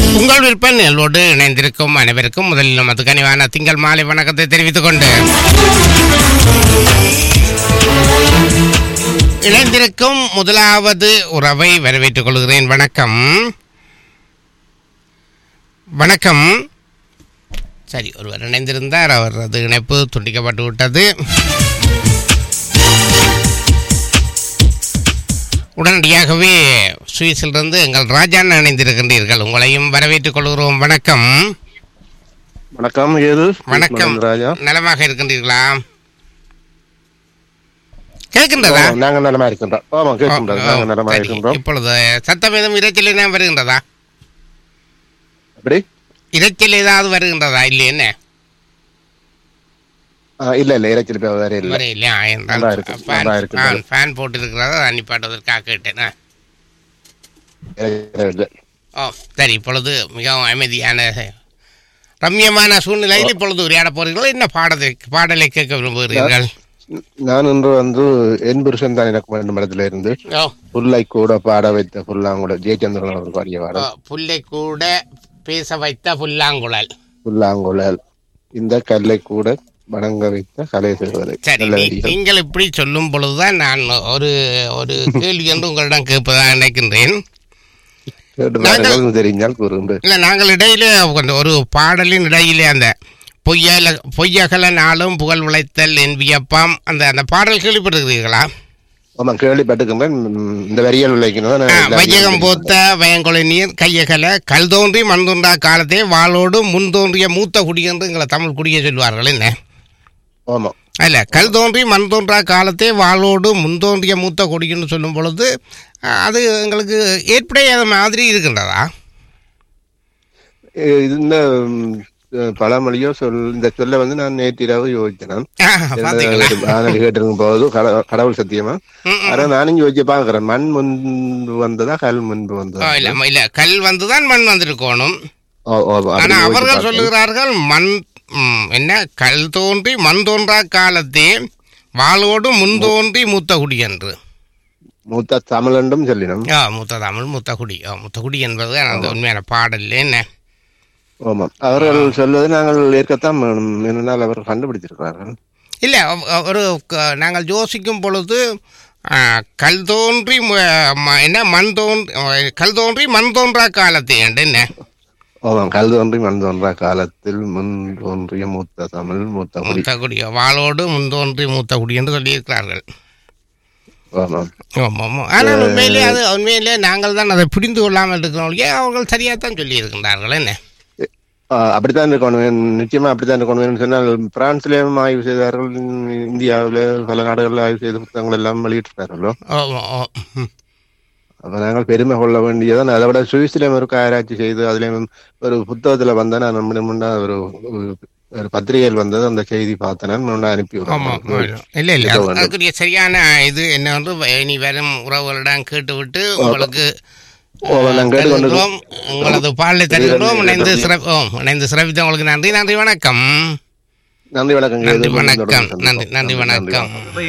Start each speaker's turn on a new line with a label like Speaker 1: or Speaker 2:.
Speaker 1: உங்கள் விற்பன் நிகழ்வோடு இணைந்திருக்கும் அனைவருக்கும் முதலில் நமது கனிவான திங்கள் மாலை வணக்கத்தை தெரிவித்துக் கொண்டு இணைந்திருக்கும் முதலாவது உறவை வரவேற்றுக் கொள்கிறேன் வணக்கம் வணக்கம் சரி ஒருவர் இணைந்திருந்தார் அவரது இணைப்பு துண்டிக்கப்பட்டு விட்டது உடனடியாகவே சுவிஸிலிருந்து எங்கள் ராஜான் இணைந்திருக்கின்றீர்கள் உங்களையும் வரவேற்றுக் கொள்கிறோம் வணக்கம்
Speaker 2: வணக்கம் ஏது
Speaker 1: வணக்கம்
Speaker 2: ராஜா
Speaker 1: நலமாக இருக்கின்றீர்களா கேட்கின்றதா
Speaker 2: ஓ, நாங்க நலமா இருக்கின்றோம் ஆமா கேட்கின்றோம்
Speaker 1: ஓ,
Speaker 2: நாங்க
Speaker 1: ஓ,
Speaker 2: நலமா
Speaker 1: சரி.
Speaker 2: இருக்கின்றோம்
Speaker 1: இப்பொழுது சத்தம் ஏதும் இரைச்சல் என்ன வருகின்றதா
Speaker 2: எப்படி
Speaker 1: இரைச்சல் ஏதாவது வருகின்றதா இல்லை என்ன
Speaker 2: ஆ, இல்ல இல்ல இறைச்சல் இப்ப வேற இல்ல
Speaker 1: வர இல்லையா என்றால்
Speaker 2: நல்லா இருக்கு,
Speaker 1: ஃபேன்
Speaker 2: நல்லா இருக்கு.
Speaker 1: ஃபேன் ஃபேன் போட்டிருக்கிறதா அதை நிப்பாட்டுவதற்காக கேட்டேன் ஆ.
Speaker 2: இறைச்சல் இல்ல.
Speaker 1: ஓ சரி இப்பொழுது மிகவும் அமைதியான ரம்யமான சூழ்நிலையில் இப்பொழுது உரையாட போறீர்கள் என்ன பாடலை பாடலை கேட்க விரும்புகிறீர்கள்
Speaker 2: நான் இன்று வந்து என் புருஷன் தான் எனக்கு வேண்டும் இடத்துல இருந்து
Speaker 1: ஓ
Speaker 2: புல்லை கூட பாட வைத்த புல்லாங்குட ஜெயச்சந்திரன் அவர் பாடிய
Speaker 1: ஓ,
Speaker 2: பாடல்
Speaker 1: புல்லை கூட பேச வைத்த புல்லாங்குழல்
Speaker 2: புல்லாங்குழல் இந்த கல்லை கூட வணங்க வைத்த கலை செய்வது
Speaker 1: சரி
Speaker 2: நல்ல
Speaker 1: நீ-
Speaker 2: வரிகள்.
Speaker 1: நீங்கள் இப்படி சொல்லும் பொழுதுதான் நான் ஒரு ஒரு கேள்வி என்று உங்களிடம் கேட்பதாக நினைக்கின்றேன்
Speaker 2: கேட்டு பாருங்கள், தெரிஞ்சால் கூறுங்கள்
Speaker 1: இல்லை நாங்கள் இடையிலே கொஞ்சம் ஒரு பாடலின் இடையிலே அந்த பொய்யல பொய்யகல நாளும் புகழ் விளைத்தல் என் வியப்பாம் அந்த அந்த பாடல் கேள்விப்பட்டிருக்கிறீர்களா
Speaker 2: ஆமா கேள்விப்பட்டுக்கின்றேன் ம், இந்த வரிகள் விளைக்கணும்
Speaker 1: ஆ, வையகம் போத்த வயங்கொலை நீர் கையகல கல் தோன்றி மண் தோன்றா காலத்தே வாளோடு முன் தோன்றிய மூத்த குடி என்று எங்களை தமிழ் குடியை சொல்வார்கள் என்ன
Speaker 2: ஆமா
Speaker 1: அல்ல கல் தோன்றி மண் தோன்றா காலத்தே வாளோடு முன் தோன்றிய மூத்த கொடின்னு சொல்லும் பொழுது ஆ, அது எங்களுக்கு ஏற்புடைய மாதிரி இருக்கின்றதா
Speaker 2: இது இந்த ம், பழமொழியோ சொல் இந்த சொல்ல வந்து நான் நேற்றிரவு யோசிச்சேன்
Speaker 1: ஆ, பாத்தீங்களா
Speaker 2: வானொலி கேட்டிருக்கும் போது கட- கடவுள் சத்தியமா
Speaker 1: ம்,
Speaker 2: ஆனா நானும் யோசிச்சு பாக்குறேன் மண் முன்பு வந்ததா கல் முன்பு
Speaker 1: ஓ,
Speaker 2: வந்ததா
Speaker 1: இல்ல இல்ல கல் வந்துதான் மண் வந்திருக்கணும்
Speaker 2: ஓ, ஓ, அப்படி
Speaker 1: ஆனா
Speaker 2: யோசிச்சு
Speaker 1: அவர்கள்
Speaker 2: பார்த்தேன்.
Speaker 1: சொல்லுகிறார்கள் மண் ம், என்ன கல் தோன்றி மண் தோன்றா காலத்தே வாளோடு முன் தோன்றி மூத்த குடி என்று
Speaker 2: மூத்த தமிழண்டும் சொல்லினோம்
Speaker 1: ஆ மூத்த தமிழ் மூத்த குடி ஆ, மூத்த குடி என்பது அந்த உண்மையான பாடல் என்ன
Speaker 2: ஆமா அவர்கள் சொல்வது நாங்கள் ஏற்கத்தான் வேணும். ஏனென்றால் அவர்கள் கண்டுபிடிச்சிருக்கிறார்கள்
Speaker 1: இல்லை அவ- ஒரு க- நாங்கள் யோசிக்கும் பொழுது ஆ, கல் தோன்றி ம- ம- என்ன மண் தோன்றி கல் தோன்றி மண் தோன்றா காலத்தே என்று என்ன
Speaker 2: ஆமாம் கல் தோன்றி மண் தோன்றா காலத்தில் முன் தோன்றிய மூத்த தமிழ் மூத்த குடி
Speaker 1: மூத்த குடி வாளோடு முன் தோன்றி மூத்த குடி என்று சொல்லியிருக்கிறார்கள்
Speaker 2: ஆமாம்
Speaker 1: ஆமாம் ஆமாம் ஆனால் உண்மையிலே அது உண்மையிலே நாங்கள் தான் அதை புரிந்து கொள்ளாமல் இருக்கிறோம் ஏன் அவர்கள் சரியாக தான் சொல்லியிருக்கின்றார்கள் என்ன
Speaker 2: ஆ, அப்படித்தான் இருக்கணும் நிச்சயமா அப்படித்தான் இருக்கணும் சொன்னால் பிரான்ஸ்லயும் ஆய்வு செய்தார்கள் இந்தியாவில பல நாடுகளில் ஆய்வு செய்த புத்தகங்கள் எல்லாம் வெளியிட்டிருக்கார்களோ
Speaker 1: ஓ ஓ, ஓ ம்.
Speaker 2: அப்ப நாங்கள் பெருமை கொள்ள வேண்டியதான் அதை விட சுவிஸ்லயும் ஒரு ஆராய்ச்சி செய்து அதுலயும் ஒரு புத்தகத்துல வந்த நான் நம்முடைய முன்னா ஒரு ஒரு- ஒரு பத்திரிகையில் வந்தது அந்த செய்தி பார்த்தேன் நான் முன்னா அனுப்பி
Speaker 1: ஆமாம்
Speaker 2: விடுறேன்.
Speaker 1: இல்லை இல்லை
Speaker 2: ஏதோ
Speaker 1: அது-
Speaker 2: ஒன்று.
Speaker 1: அதுக்குரிய சரியான இது என்ன வந்து இனி வரும் உறவுகளிடம் கேட்டுவிட்டு உங்களுக்கு
Speaker 2: ஓ, நான் கேட்டுக்கொண்டு
Speaker 1: தருகிறோம். உங்களது பாடலை தருகிறோம் இணைந்து சிறப்பு இணைந்து சிறப்பித்த உங்களுக்கு நன்றி நன்றி வணக்கம்
Speaker 2: நன்றி வணக்கம்
Speaker 1: நன்றி வணக்கம் நன்றி நன்றி வணக்கம்